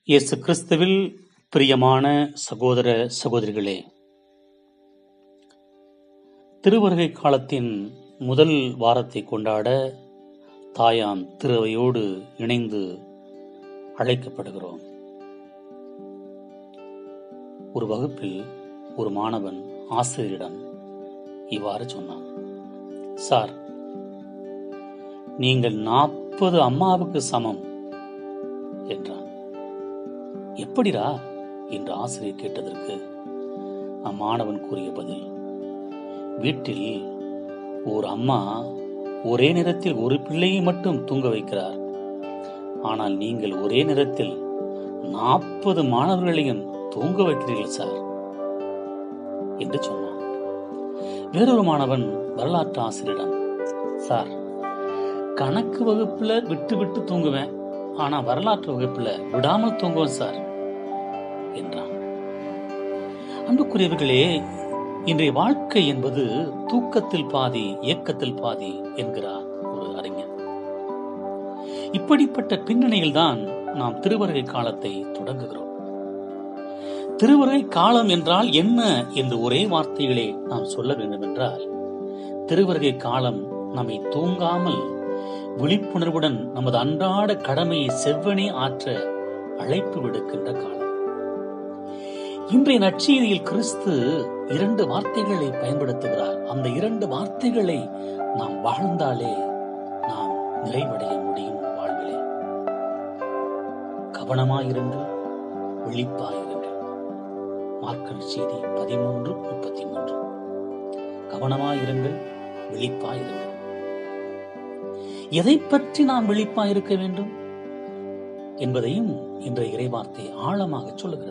இயேசு கிறிஸ்துவில் பிரியமான சகோதர சகோதரிகளே திருவருகை காலத்தின் முதல் வாரத்தை கொண்டாட தாயாம் திருவையோடு இணைந்து அழைக்கப்படுகிறோம் ஒரு வகுப்பில் ஒரு மாணவன் ஆசிரியரிடம் இவ்வாறு சொன்னான் சார் நீங்கள் நாற்பது அம்மாவுக்கு சமம் என்றான் எப்படிடா என்று ஆசிரியர் கேட்டதற்கு அம்மாணவன் கூறிய பதில் வீட்டில் ஒரு அம்மா ஒரே நேரத்தில் ஒரு பிள்ளையை மட்டும் தூங்க வைக்கிறார் ஆனால் நீங்கள் ஒரே நேரத்தில் நாற்பது மாணவர்களையும் தூங்க வைக்கிறீர்கள் சார் என்று சொன்னான் வேறொரு மாணவன் வரலாற்று ஆசிரியரிடம் சார் கணக்கு வகுப்புல விட்டு விட்டு தூங்குவேன் ஆனா வரலாற்று வகுப்புல விடாமல் தூங்குவேன் சார் என்றான் அன்புக்குரியவர்களே இன்றைய வாழ்க்கை என்பது தூக்கத்தில் பாதி இயக்கத்தில் பாதி என்கிறார் ஒரு அறிஞர் இப்படிப்பட்ட பின்னணியில் தான் நாம் திருவருகை காலத்தை தொடங்குகிறோம் திருவருகை காலம் என்றால் என்ன என்று ஒரே வார்த்தைகளே நாம் சொல்ல வேண்டும் என்றால் திருவருகை காலம் நம்மை தூங்காமல் விழிப்புணர்வுடன் நமது அன்றாட கடமையை செவ்வனே ஆற்ற அழைப்பு விடுக்கின்ற காலம் இன்றைய நற்செய்தியில் கிறிஸ்து இரண்டு வார்த்தைகளை பயன்படுத்துகிறார் அந்த இரண்டு வார்த்தைகளை நாம் வாழ்ந்தாலே நாம் நிறைவடைய முடியும் வாழ்விலே கவனமாயிருங்கள் விழிப்பாயிருங்கள் மார்க்கல் செய்தி பதிமூன்று முப்பத்தி மூன்று கவனமாயிருங்கள் விழிப்பாயிருங்கள் எதை பற்றி நாம் விழிப்பாயிருக்க வேண்டும் என்பதையும் இன்றைய இறைவார்த்தை ஆழமாக சொல்லுகிறது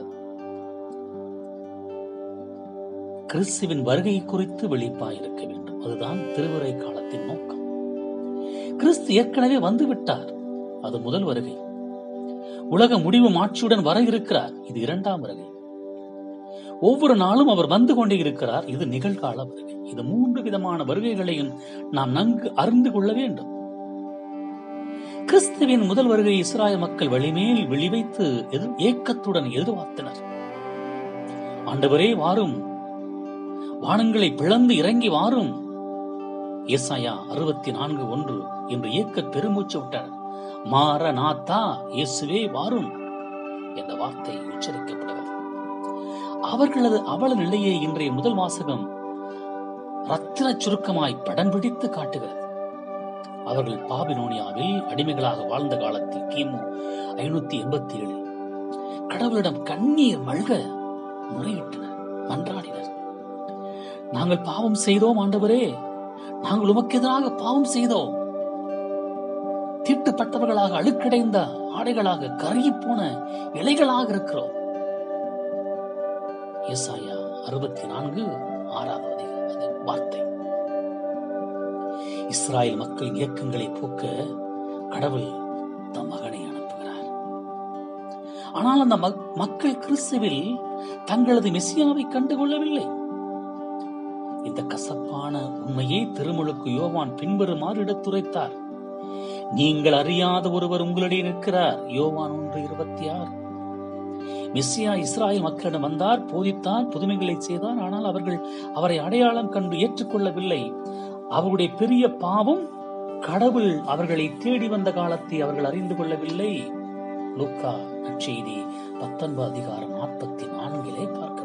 கிறிஸ்துவின் வருகை குறித்து விழிப்பாயிருக்க வேண்டும் அதுதான் திருவரை காலத்தின் நோக்கம் கிறிஸ்து ஏற்கனவே வந்துவிட்டார் அது முதல் வருகை உலக முடிவு மாட்சியுடன் வர இருக்கிறார் இது இரண்டாம் வருகை ஒவ்வொரு நாளும் அவர் வந்து கொண்டே இருக்கிறார் இது நிகழ்கால வருகை இது மூன்று விதமான வருகைகளையும் நாம் நன்கு அறிந்து கொள்ள வேண்டும் கிறிஸ்துவின் முதல் வருகை இஸ்ராயல் மக்கள் வழிமேல் விழிவைத்து எதிர் ஏக்கத்துடன் எதிர்பார்த்தனர் ஆண்டவரே வாரும் வானங்களை பிளந்து இறங்கி வாரும் ஏசாயா அறுபத்தி நான்கு ஒன்று என்று ஏக்க பெருமூச்சு விட்டார் மாற நாத்தா இயேசுவே வாரும் என்ற வார்த்தை உச்சரிக்கப்படுகிறது அவர்களது அவல நிலையை இன்றைய முதல் வாசகம் ரத்தின சுருக்கமாய் படம் பிடித்து காட்டுகிறது அவர்கள் பாபினோனியாவில் அடிமைகளாக வாழ்ந்த காலத்தில் கிமு ஐநூத்தி எண்பத்தி ஏழு கடவுளிடம் கண்ணீர் மல்க முறையிட்டனர் மன்றாடினர் நாங்கள் பாவம் செய்தோம் ஆண்டவரே நாங்கள் உமக்கு எதிராக பாவம் செய்தோம் தீட்டுப்பட்டவர்களாக அழுக்கடைந்த ஆடைகளாக கருகி போன இலைகளாக இருக்கிறோம் ஏசாயா அறுபத்தி நான்கு ஆறாவது வார்த்தை இஸ்ராயல் மக்களின் இயக்கங்களை போக்க கடவுள் தம் மகனை அனுப்புகிறார் ஆனால் அந்த மக்கள் கிறிஸ்துவில் தங்களது மெசியாவை கண்டுகொள்ளவில்லை இந்த கசப்பான உண்மையை திருமுழுக்கு யோவான் பின்வருமாறு எடுத்துரைத்தார் நீங்கள் அறியாத ஒருவர் உங்களிடையே நிற்கிறார் யோவான் ஒன்று இருபத்தி ஆறு மெஸ்ஸியா இஸ்ராயல் மக்களிடம் வந்தார் போதித்தார் புதுமைகளை செய்தார் ஆனால் அவர்கள் அவரை அடையாளம் கண்டு ஏற்றுக்கொள்ளவில்லை அவருடைய பெரிய பாவம் கடவுள் அவர்களை தேடி வந்த காலத்தை அவர்கள் அறிந்து கொள்ளவில்லை லுக்கா நற்செய்தி பத்தொன்பது அதிகாரம் நாற்பத்தி நான்கிலே பார்க்கிறோம்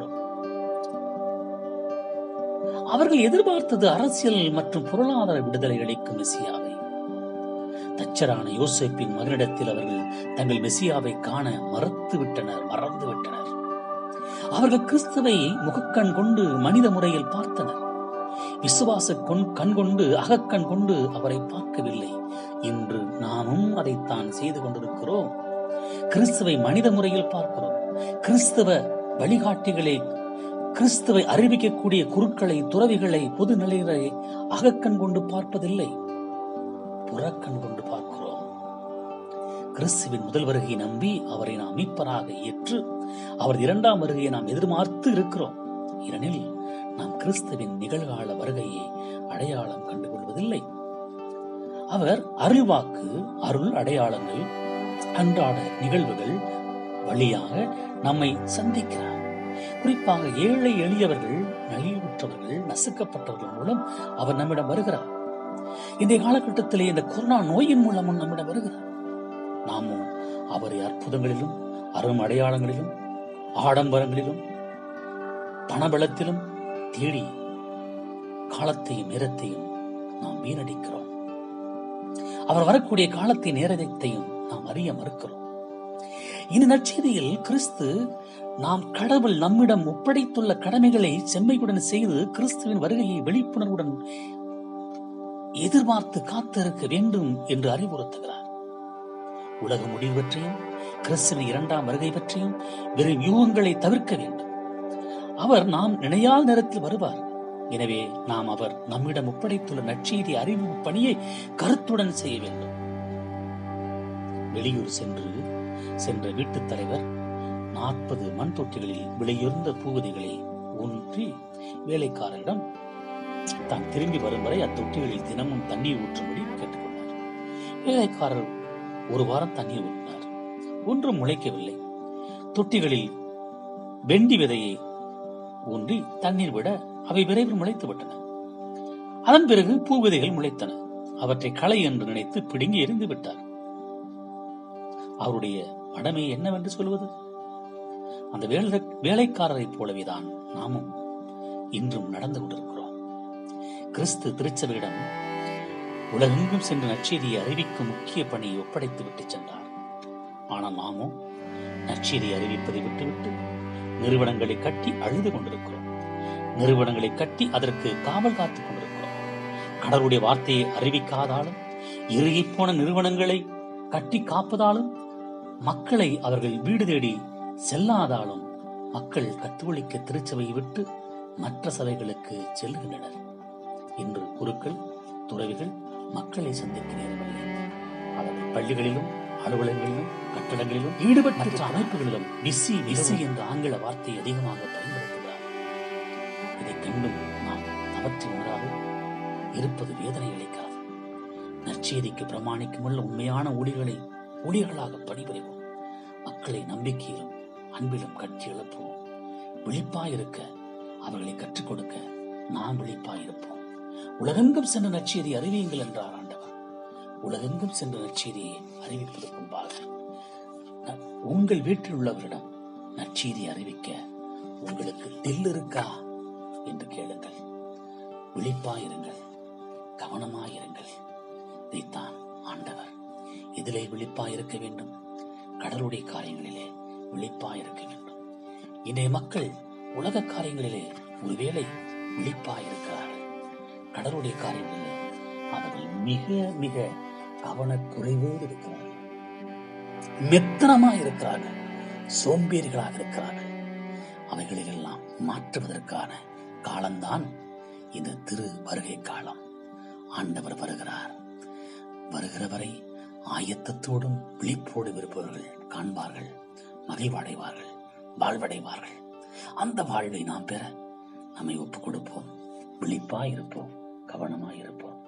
அவர்கள் எதிர்பார்த்தது அரசியல் மற்றும் பொருளாதார விடுதலை அளிக்கும் மெசியாவை தச்சரான யோசிப்பின் மகனிடத்தில் அவர்கள் தங்கள் மெசியாவை காண மறுத்து விட்டனர் மறந்து விட்டனர் அவர்கள் கிறிஸ்துவை முகக்கண் கொண்டு மனித முறையில் பார்த்தனர் விசுவாச கொண் கண் கொண்டு அகக்கண் கொண்டு அவரை பார்க்கவில்லை இன்று நாமும் அதைத்தான் செய்து கொண்டிருக்கிறோம் கிறிஸ்துவை மனித முறையில் பார்க்கிறோம் கிறிஸ்துவ வழிகாட்டிகளை கிறிஸ்துவை அறிவிக்கக்கூடிய குருக்களை துறவிகளை பொது நிலைகளை அகக்கண் கொண்டு பார்ப்பதில்லை புறக்கண் கொண்டு பார்க்கிறோம் கிறிஸ்துவின் முதல் வருகையை நம்பி அவரை நாம் மீட்பராக ஏற்று அவர் இரண்டாம் வருகையை நாம் எதிர்பார்த்து இருக்கிறோம் ஏனெனில் நாம் கிறிஸ்துவின் நிகழ்கால வருகையை அடையாளம் கண்டுகொள்வதில்லை அவர் அருள்வாக்கு அருள் அடையாளங்கள் அன்றாட நிகழ்வுகள் வழியாக நம்மை சந்திக்கிறார் குறிப்பாக ஏழை எளியவர்கள் நலிவுற்றவர்கள் நசுக்கப்பட்டவர்கள் மூலம் அவர் நம்மிடம் வருகிறார் இந்த காலகட்டத்திலே இந்த கொரோனா நோயின் மூலமும் நம்மிடம் வருகிறார் நாமும் அவரை அற்புதங்களிலும் அரும் அடையாளங்களிலும் ஆடம்பரங்களிலும் பணபலத்திலும் தேடி காலத்தையும் நேரத்தையும் நாம் வீணடிக்கிறோம் அவர் வரக்கூடிய காலத்தின் நேரத்தையும் நாம் அறிய மறுக்கிறோம் இந்த நற்செய்தியில் கிறிஸ்து நாம் கடவுள் நம்மிடம் ஒப்படைத்துள்ள கடமைகளை செம்மையுடன் செய்து கிறிஸ்துவின் வருகையை விழிப்புணர்வுடன் எதிர்பார்த்து காத்திருக்க வேண்டும் என்று அறிவுறுத்துகிறார் உலக முடிவு பற்றியும் கிறிஸ்துவின் இரண்டாம் வருகை பற்றியும் வெறும் யூகங்களை தவிர்க்க வேண்டும் அவர் நாம் நினையாத நேரத்தில் வருவார் எனவே நாம் அவர் நம்மிடம் ஒப்படைத்துள்ள நற்செய்தி அறிவிப்பு பணியை கருத்துடன் செய்ய வேண்டும் வெளியூர் சென்று சென்ற வீட்டுத் தலைவர் நாற்பது மண் தொட்டிகளில் விலையுயர்ந்த பூவதிகளை ஊன்றி வேலைக்காரரிடம் தான் திரும்பி வரும் வரை அத்தொட்டிகளில் தினமும் தண்ணீர் ஊற்றும்படி கேட்டுக்கொண்டார் வேலைக்காரர் ஒரு வாரம் தண்ணீர் ஊற்றினார் ஒன்றும் முளைக்கவில்லை தொட்டிகளில் வெண்டி விதையை ஊன்றி தண்ணீர் விட அவை விரைவில் முளைத்து விட்டன அதன் பிறகு பூ விதைகள் முளைத்தன அவற்றை களை என்று நினைத்து பிடுங்கி எரிந்து விட்டார் அவருடைய மடமை என்னவென்று சொல்வது அந்த வேலை வேலைக்காரரைப் போலவேதான் நாமும் இன்றும் நடந்து கொண்டிருக்கிறோம் கிறிஸ்து திருச்சபையிடம் உலகெங்கும் சென்று நற்செய்தியை அறிவிக்கும் முக்கிய பணியை ஒப்படைத்து விட்டு சென்றார் ஆனால் நாமோ நற்செய்தியை அறிவிப்பதை விட்டுவிட்டு நிறுவனங்களை கட்டி அழுது கொண்டிருக்கிறோம் நிறுவனங்களை கட்டி அதற்கு காவல் காத்துக் கொண்டிருக்கிறோம் கடவுளுடைய வார்த்தையை அறிவிக்காதாலும் இறுகிப் போன நிறுவனங்களை கட்டி காப்பதாலும் மக்களை அவர்கள் வீடு தேடி செல்லாதாலும் மக்கள் கத்தோலிக்க திருச்சபையை விட்டு மற்ற சபைகளுக்கு செல்கின்றனர் இன்று குருக்கள் துறவிகள் மக்களை சந்திக்க நேரமில்லை அவர்கள் பள்ளிகளிலும் அலுவலகங்களிலும் கட்டடங்களிலும் ஈடுபட்ட மற்ற அமைப்புகளிலும் பிஸி பிஸி என்ற ஆங்கில வார்த்தை அதிகமாக பயன்படுத்துகிறார் இதை கண்டும் நாம் தவற்றி உணராது இருப்பது வேதனை அளிக்கிறது நற்செய்திக்கு பிரமாணிக்கும் உள்ள உண்மையான ஊழியர்களை ஊழியர்களாக பணிபுரிவோம் மக்களை நம்பிக்கையிலும் அன்பிலும் கட்டி எழுப்புவோம் விழிப்பாயிருக்க அவர்களை கற்றுக் கொடுக்க நாம் விழிப்பாயிருப்போம் உலகெங்கும் சென்ற நற்செய்தி அறிவியுங்கள் என்றார் ஆண்டவர் உலகெங்கும் சென்ற நற்செய்தியை அறிவிப்பதற்கு முன்பாக ந- உங்கள் வீட்டில் உள்ளவரிடம் நற்செய்தி அறிவிக்க உங்களுக்கு தில் இருக்கா என்று கேளுங்கள் விழிப்பாயிருங்கள் கவனமாயிருங்கள் இதைத்தான் ஆண்டவர் இதிலே விழிப்பாயிருக்க வேண்டும் கடலுடைய காரியங்களிலே விழிப்பாயிருக்க வேண்டும் இன்றைய மக்கள் உலக காரியங்களிலே ஒருவேளை விழிப்பாயிருக்கிறார்கள் கடலுடைய காரியங்களிலே அவர்கள் மிக மிக கவனக்குறைவோடு இருக்கிறார்கள் மெத்தனமாக இருக்கிறார்கள் சோம்பேறிகளாக இருக்கிறார்கள் அவைகளிலெல்லாம் மாற்றுவதற்கான காலம்தான் இந்த திரு வருகை காலம் ஆண்டவர் வருகிறார் வருகிறவரை ஆயத்தத்தோடும் விழிப்போடு இருப்பவர்கள் காண்பார்கள் மகிழ்வடைவார்கள் வாழ்வடைவார்கள் அந்த வாழ்வை நாம் பெற நம்மை ஒப்புக் கொடுப்போம் விழிப்பாய் இருப்போம் கவனமாய் இருப்போம்